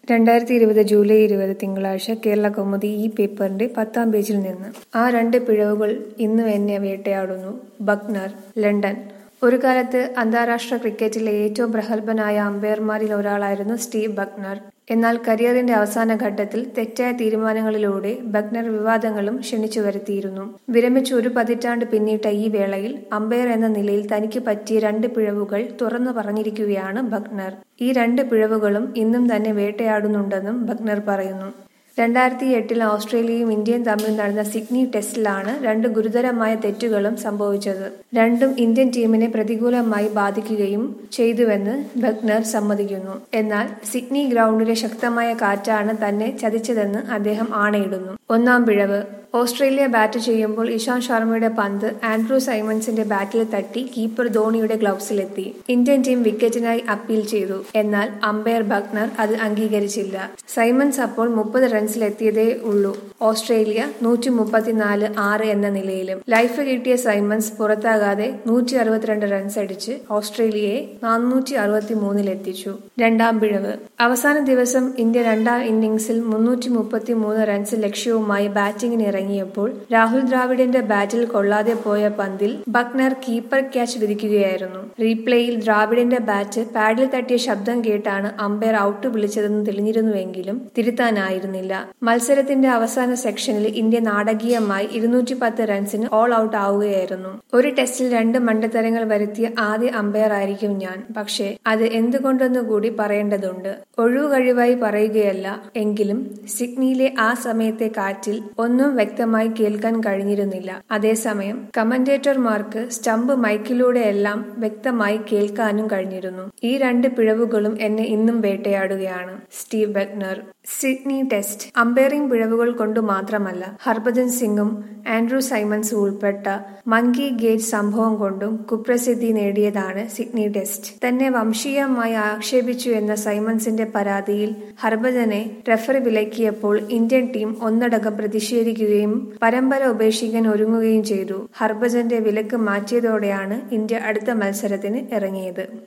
രണ്ടായിരത്തി ഇരുപത് ജൂലൈ ഇരുപത് തിങ്കളാഴ്ച കേരള കൗമുദി ഈ പേപ്പറിന്റെ പത്താം പേജിൽ നിന്ന് ആ രണ്ട് പിഴവുകൾ ഇന്നും എന്നെ വേട്ടയാടുന്നു ബക്നർ ലണ്ടൻ ഒരു കാലത്ത് അന്താരാഷ്ട്ര ക്രിക്കറ്റിലെ ഏറ്റവും പ്രഗത്ഭനായ അമ്പയർമാരിൽ ഒരാളായിരുന്നു സ്റ്റീവ് ബക്നർ എന്നാൽ കരിയറിന്റെ അവസാന ഘട്ടത്തിൽ തെറ്റായ തീരുമാനങ്ങളിലൂടെ ബക്നർ വിവാദങ്ങളും ക്ഷണിച്ചു വരുത്തിയിരുന്നു വിരമിച്ച് ഒരു പതിറ്റാണ്ട് പിന്നിട്ട ഈ വേളയിൽ അമ്പയർ എന്ന നിലയിൽ തനിക്ക് പറ്റിയ രണ്ട് പിഴവുകൾ തുറന്നു പറഞ്ഞിരിക്കുകയാണ് ബക്നർ ഈ രണ്ട് പിഴവുകളും ഇന്നും തന്നെ വേട്ടയാടുന്നുണ്ടെന്നും ബക്നർ പറയുന്നു രണ്ടായിരത്തി എട്ടിൽ ഓസ്ട്രേലിയയും ഇന്ത്യയും തമ്മിൽ നടന്ന സിഡ്നി ടെസ്റ്റിലാണ് രണ്ട് ഗുരുതരമായ തെറ്റുകളും സംഭവിച്ചത് രണ്ടും ഇന്ത്യൻ ടീമിനെ പ്രതികൂലമായി ബാധിക്കുകയും ചെയ്തുവെന്ന് ബഗ്നർ സമ്മതിക്കുന്നു എന്നാൽ സിഡ്നി ഗ്രൗണ്ടിലെ ശക്തമായ കാറ്റാണ് തന്നെ ചതിച്ചതെന്ന് അദ്ദേഹം ആണയിടുന്നു ഒന്നാം പിഴവ് ഓസ്ട്രേലിയ ബാറ്റ് ചെയ്യുമ്പോൾ ഇഷാന്ത് ശർമ്മയുടെ പന്ത് ആൻഡ്രൂ സൈമൺസിന്റെ ബാറ്റിൽ തട്ടി കീപ്പർ ധോണിയുടെ ഗ്ലൗസിലെത്തി ഇന്ത്യൻ ടീം വിക്കറ്റിനായി അപ്പീൽ ചെയ്തു എന്നാൽ അമ്പയർ ബഗ്നർ അത് അംഗീകരിച്ചില്ല സൈമൺസ് അപ്പോൾ മുപ്പത് റൺസിലെത്തിയതേ ഉള്ളൂ ഓസ്ട്രേലിയ നൂറ്റി മുപ്പത്തിനാല് ആറ് എന്ന നിലയിലും ലൈഫ് കിട്ടിയ സൈമൺസ് പുറത്താകാതെ നൂറ്റി അറുപത്തിരണ്ട് റൺസ് അടിച്ച് ഓസ്ട്രേലിയയെ നാനൂറ്റി അറുപത്തി മൂന്നിലെത്തിച്ചു രണ്ടാം പിഴവ് അവസാന ദിവസം ഇന്ത്യ രണ്ടാം ഇന്നിംഗ്സിൽ മുന്നൂറ്റി മുപ്പത്തി മൂന്ന് റൺസ് ലക്ഷ്യവുമായി ബാറ്റിംഗിന് ഇറങ്ങിയപ്പോൾ രാഹുൽ ദ്രാവിഡിന്റെ ബാറ്റിൽ കൊള്ളാതെ പോയ പന്തിൽ ബക്നർ കീപ്പർ ക്യാച്ച് വിധിക്കുകയായിരുന്നു റീപ്ലേയിൽ ദ്രാവിഡിന്റെ ബാറ്റ് പാഡിൽ തട്ടിയ ശബ്ദം കേട്ടാണ് അമ്പയർ ഔട്ട് വിളിച്ചതെന്ന് തെളിഞ്ഞിരുന്നുവെങ്കിലും തിരുത്താനായിരുന്നില്ല മത്സരത്തിന്റെ അവസാന സെക്ഷനിൽ ഇന്ത്യ നാടകീയമായി ഇരുന്നൂറ്റി പത്ത് റൺസിന് ഓൾ ഔട്ട് ആവുകയായിരുന്നു ഒരു ടെസ്റ്റിൽ രണ്ട് മണ്ടത്തരങ്ങൾ വരുത്തിയ ആദ്യ അമ്പയർ ആയിരിക്കും ഞാൻ പക്ഷേ അത് എന്തുകൊണ്ടെന്ന് കൂടി പറയേണ്ടതുണ്ട് ഒഴിവുകഴിവായി പറയുകയല്ല എങ്കിലും സിഡ്നിയിലെ ആ സമയത്തെ കാറ്റിൽ ഒന്നും വ്യക്തമായി കേൾക്കാൻ കഴിഞ്ഞിരുന്നില്ല അതേസമയം കമന്റേറ്റർമാർക്ക് സ്റ്റംപ് മൈക്കിലൂടെയെല്ലാം വ്യക്തമായി കേൾക്കാനും കഴിഞ്ഞിരുന്നു ഈ രണ്ട് പിഴവുകളും എന്നെ ഇന്നും വേട്ടയാടുകയാണ് Steve Bucknor Sydney Test umpiring പിഴവുകൾ കൊണ്ട് മാത്രമല്ല ഹർഭജൻ സിംഗും ആൻഡ്രൂ സൈമൺസും ഉൾപ്പെട്ട മങ്കി ഗേറ്റ് സംഭവം കൊണ്ടും കുപ്രസിദ്ധി നേടിയതാണ് സിഡ്നി ടെസ്റ്റ് തന്നെ വംശീയമായി ആക്ഷേപിച്ചു എന്ന സൈമൺസിന്റെ പരാതിയിൽ ഹർഭജനെ റഫറി വിലക്കിയപ്പോൾ ഇന്ത്യൻ ടീം ഒന്നടങ്കം പ്രതിഷേധിക്കുകയും പരമ്പര ഉപേക്ഷിക്കാൻ ഒരുങ്ങുകയും ചെയ്തു ഹർഭജന്റെ വിലക്ക് മാറ്റിയതോടെയാണ് ഇന്ത്യ അടുത്ത മത്സരത്തിന് ഇറങ്ങിയത്